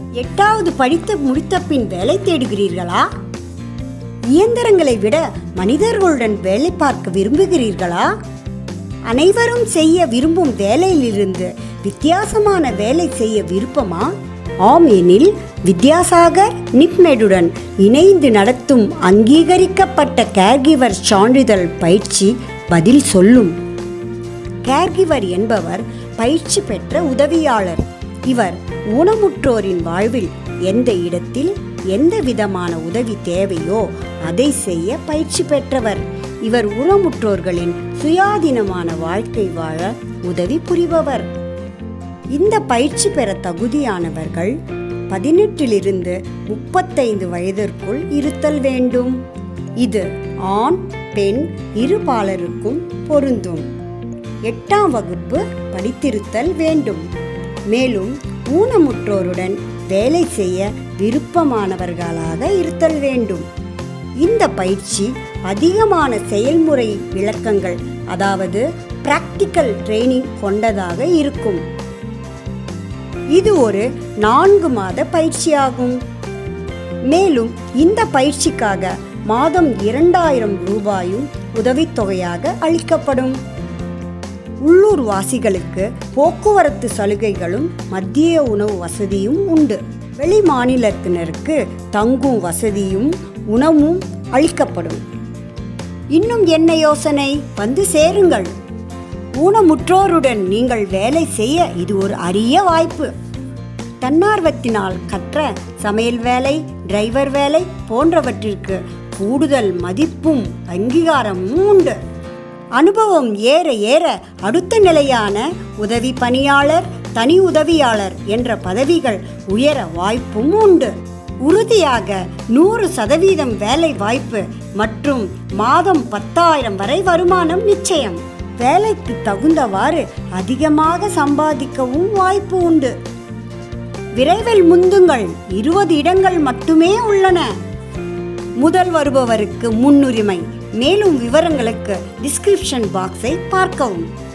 எட்டாவது படித்து முடித்த பின் வேலை தேடுகிறீர்களா இயந்திரங்களை விட மனிதர்களுடன் வேலை பார்க்க விரும்புகிறீர்களா அனைவரும் செய்ய விரும்பும் வேலையிலிருந்து வித்தியாசமான வேலை செய்ய விருப்பமா ஆம் எனில் வித்யாசாகர் நிப்மெடுடன் இணைந்து நடத்தும் அங்கீகரிக்கப்பட்ட கேர்கிவர் சான்றிதழ் பயிற்சி பதில் சொல்லும் கேர்கிவர் என்பவர் பயிற்சி பெற்ற உதவியாளர் இவர் ஊனமுற்றோரின் வாழ்வில் எந்த இடத்தில் எந்த விதமான உதவி தேவையோ அதை செய்ய பயிற்சி பெற்றவர் இவர் ஊனமுற்றோர்களின் சுயாதீனமான வாழ்க்கை வாழ உதவி புரிபவர் இந்த பயிற்சி பெற தகுதியானவர்கள் பதினெட்டிலிருந்து முப்பத்தைந்து வயதிற்குள் இருத்தல் வேண்டும் இது ஆண் பெண் இருபாலருக்கும் பொருந்தும் எட்டாம் வகுப்பு படித்திருத்தல் வேண்டும் மேலும் ஊனமுற்றோருடன் வேலை செய்ய விருப்பமானவர்களாக இருத்தல் வேண்டும் இந்த பயிற்சி அதிகமான செயல்முறை விளக்கங்கள் அதாவது பிராக்டிக்கல் ட்ரைனிங் கொண்டதாக இருக்கும் இது ஒரு நான்கு மாத பயிற்சியாகும் மேலும் இந்த பயிற்சிக்காக மாதம் இரண்டாயிரம் ரூபாயும் உதவித்தொகையாக அளிக்கப்படும் உள்ளூர் வாசிகளுக்கு போக்குவரத்து சலுகைகளும் மத்திய உணவு வசதியும் உண்டு வெளி மாநிலத்தினருக்கு தங்கும் வசதியும் உணவும் அளிக்கப்படும் இன்னும் என்ன யோசனை வந்து சேருங்கள் ஊனமுற்றோருடன் நீங்கள் வேலை செய்ய இது ஒரு அரிய வாய்ப்பு தன்னார்வத்தினால் கற்ற சமையல் வேலை டிரைவர் வேலை போன்றவற்றிற்கு கூடுதல் மதிப்பும் அங்கீகாரமும் உண்டு அனுபவம் ஏற ஏற அடுத்த நிலையான உதவி பணியாளர் தனி உதவியாளர் என்ற பதவிகள் உயர வாய்ப்பும் உண்டு உறுதியாக நூறு சதவீதம் வேலை வாய்ப்பு மற்றும் மாதம் பத்தாயிரம் வரை வருமானம் நிச்சயம் வேலைக்கு தகுந்தவாறு அதிகமாக சம்பாதிக்கவும் வாய்ப்பு உண்டு விரைவில் முந்துங்கள் இருபது இடங்கள் மட்டுமே உள்ளன முதல் வருபவருக்கு முன்னுரிமை மேலும் விவரங்களுக்கு டிஸ்கிரிப்ஷன் பாக்ஸை பார்க்கவும்